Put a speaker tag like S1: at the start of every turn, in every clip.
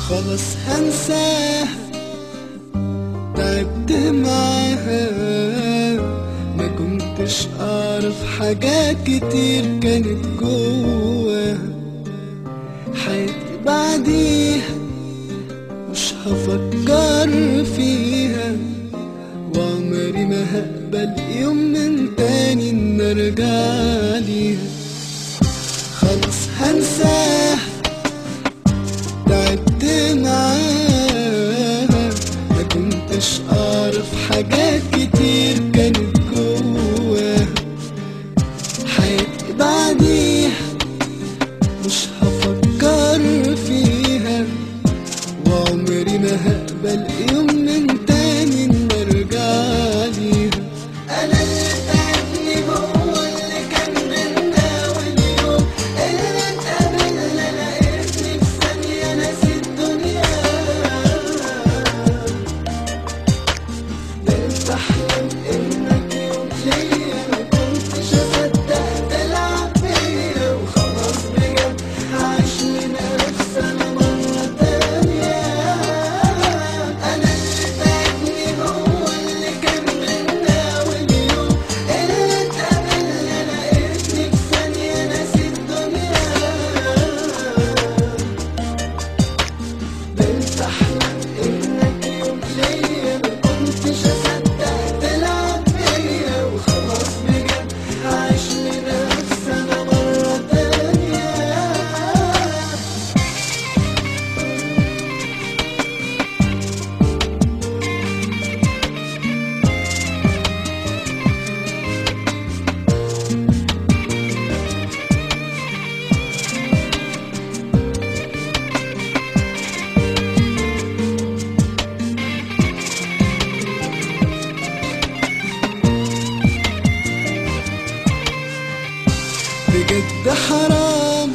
S1: خلاص هنساها تعبت معاها ما كنتش اعرف حاجات كتير كانت جواها حياتي بعديها مش هفكر فيها وعمري ما هقبل يوم من تاني ان ارجع ليها خلاص هنساها تعبت معاها ما كنتش اعرف حاجات كتير كانت جواها حياتي بعديها مش هفكر فيها وعمري ما هقبل يوم من تاني ان ارجع ليها انا اللي تعبني هو اللي كان بينا واليوم اللي اتقابلنا لقيتني في ثانية ناسي الدنيا بقيت احلم انك يوم ليا ما كنتش اصدق تلعب بيا وخلاص بجد هعيش لنفسي انا مرة تانية انا اللي تعبني هو اللي كان بينا واليوم اللي اتقابلنا لقيتني في ثانية ناسي الدنيا بقيت احلم انك يوم ليا ما كنتش اصدق تلعب بيا وخلاص بجد هعيش لنفسي انا مرة تانية بجد حرام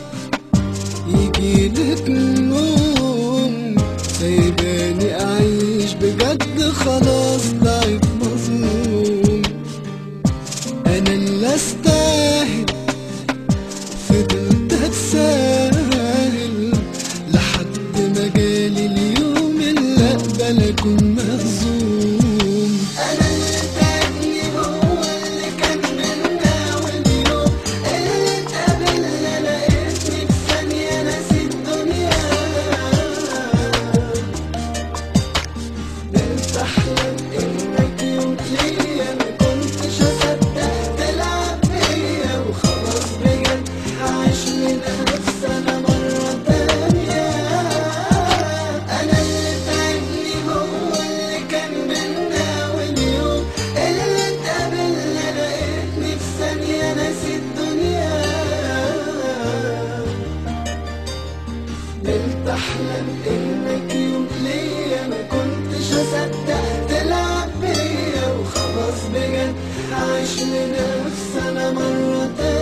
S1: يجيلك نوم سايباني اعيش بجد خلاص ضعيف مظلوم انا اللي استاهل فضلت اتساهل لحد ما جالي اليوم اللي اقبل اكون مهزوم انا اللي تعبني هو اللي كان بينا واليوم اللي اتقابلنا لقيتني في ثانية ناسي الدنيا بقيت احلم انك يوم ليا ما كنتش اصدق تلعب بيا وخلاص بجد هعيش لنفسي انا مرة تانية انا اللي تعبني هو اللي كان بينا واليوم اللي اتقابلنا لقيتني في ثانية ناسي الدنيا بقيت احلم انك يوم ليا ما كنتش اصدق تلعب بيا وخلاص بجد هعيش لنفسي انا مرة تانية